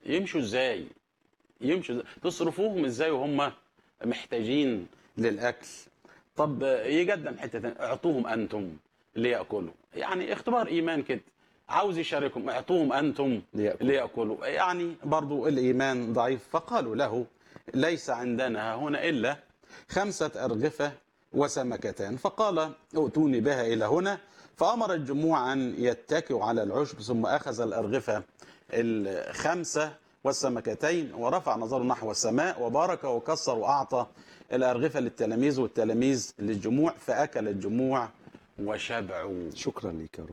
يمشوا ازاي يمشوا ازاي تصرفوهم ازاي وهم محتاجين للاكل طب يقدم حته تانية، اعطوهم انتم ليأكلوا يعني اختبار ايمان كده عاوز يشاركهم اعطوهم انتم ليأكلوا. ليأكلوا يعني برضو الايمان ضعيف فقالوا له ليس عندنا هنا الا خمسه ارغفه وسمكتان فقال ائتوني بها الى هنا فامر الجموع ان يتكئوا على العشب ثم اخذ الارغفه الخمسه والسمكتين ورفع نظره نحو السماء وبارك وكسر واعطى الارغفه للتلاميذ والتلاميذ للجموع فاكل الجموع وشبعوا شكرا لك يا رب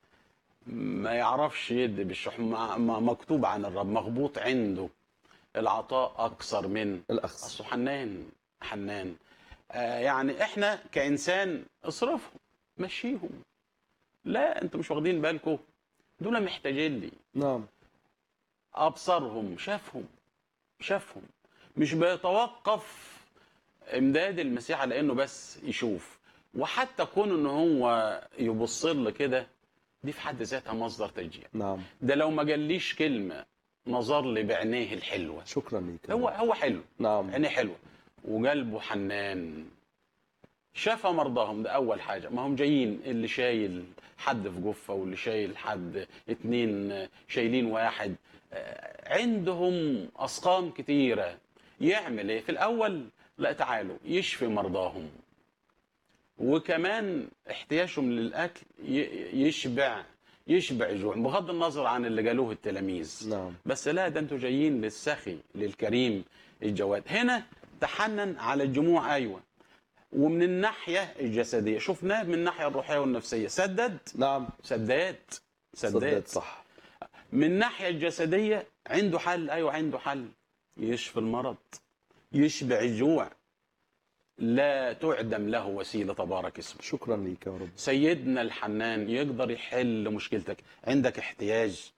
ما يعرفش يدي بالشح ما- ما- مكتوب عن الرب مغبوط عنده العطاء اكثر من الاخذ اصله حنان حنان آه يعني احنا كانسان اصرفهم مشيهم لا انتوا مش واخدين بالكم دول محتاجين لي نعم ابصرهم شافهم شافهم مش بيتوقف امداد المسيح على انه بس يشوف وحتى كون ان هو يبص له كده دي في حد ذاتها مصدر تشجيع نعم ده لو ما جاليش كلمه نظر لي بعينيه الحلوه شكرا لك يا هو رب. هو حلو نعم عينيه حلوه وقلبه حنان شاف مرضاهم ده اول حاجه ما هم جايين اللي شايل حد في جفه واللي شايل حد اتنين شايلين واحد آه، عندهم اسقام كتيره يعمل ايه في الاول لا تعالوا يشفي مرضاهم وكمان احتياجهم للاكل ي- يشبع يشبع جوع بغض النظر عن اللي قالوه التلاميذ نعم بس لا ده انتوا جايين للسخي للكريم الجواد هنا تحنن على الجموع ايوه ومن الناحيه الجسديه شفناه من الناحيه الروحيه والنفسيه سدد نعم سداد صدقت سداد صح من الناحيه الجسديه عنده حل ايوه عنده حل يشفي المرض يشبع الجوع لا تعدم له وسيله تبارك اسمه شكرا لك يا رب سيدنا الحنان يقدر يحل مشكلتك عندك احتياج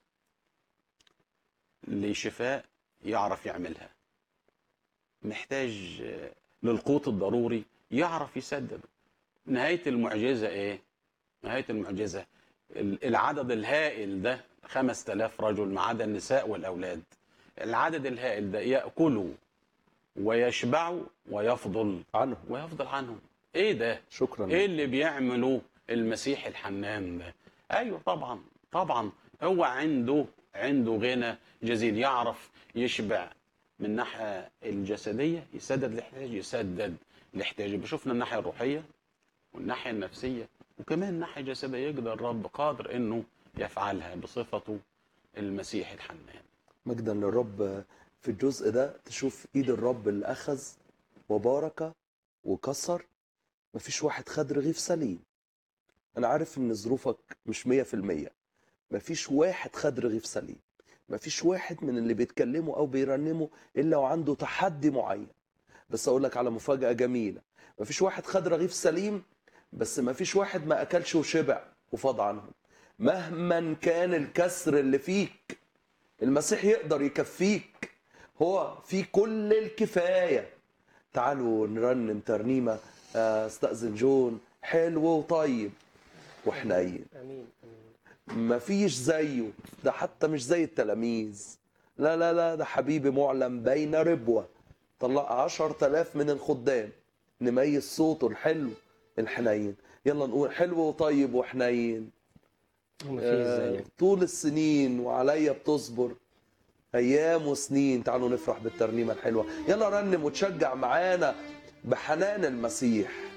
لشفاء يعرف يعملها محتاج آه، للقوت الضروري يعرف يسدده نهاية المعجزة ايه نهاية المعجزة ال- العدد الهائل ده خمس تلاف رجل ما عدا النساء والأولاد العدد الهائل ده يأكلوا ويشبعوا ويفضل عنه ويفضل عنهم ايه ده شكرا ايه لك اللي بيعمله المسيح الحنان ده ايوه طبعا طبعا هو عنده عنده غنى جزيل يعرف يشبع من الناحيه الجسديه يسدد الاحتياج يسدد الاحتياج بشوفنا الناحيه الروحيه والناحيه النفسيه وكمان الناحيه الجسديه يقدر الرب قادر انه يفعلها بصفته المسيح الحنان مجدا للرب في الجزء ده تشوف ايد الرب اللي اخذ وبارك وكسر مفيش واحد خد رغيف سليم انا عارف ان ظروفك مش مية في المية مفيش واحد خد رغيف سليم مفيش واحد من اللي بيتكلموا او بيرنموا الا وعنده تحدي معين بس اقول لك على مفاجأة جميلة مفيش واحد خد رغيف سليم بس مفيش واحد ما اكلش وشبع وفاض عنهم مهما كان الكسر اللي فيك المسيح يقدر يكفيك هو في كل الكفاية تعالوا نرنم ترنيمة آه، استأذن جون حلو وطيب وحنين امين امين مفيش زيه ده حتى مش زي التلاميذ لا لا لا ده حبيبي معلم بين ربوة طلع عشر تلاف من الخدام نميز صوته الحلو الحنين يلا نقول حلو وطيب وحنين ومفيش آه، زيك طول السنين وعليا بتصبر ايام وسنين تعالوا نفرح بالترنيمه الحلوه يلا رنم وتشجع معانا بحنان المسيح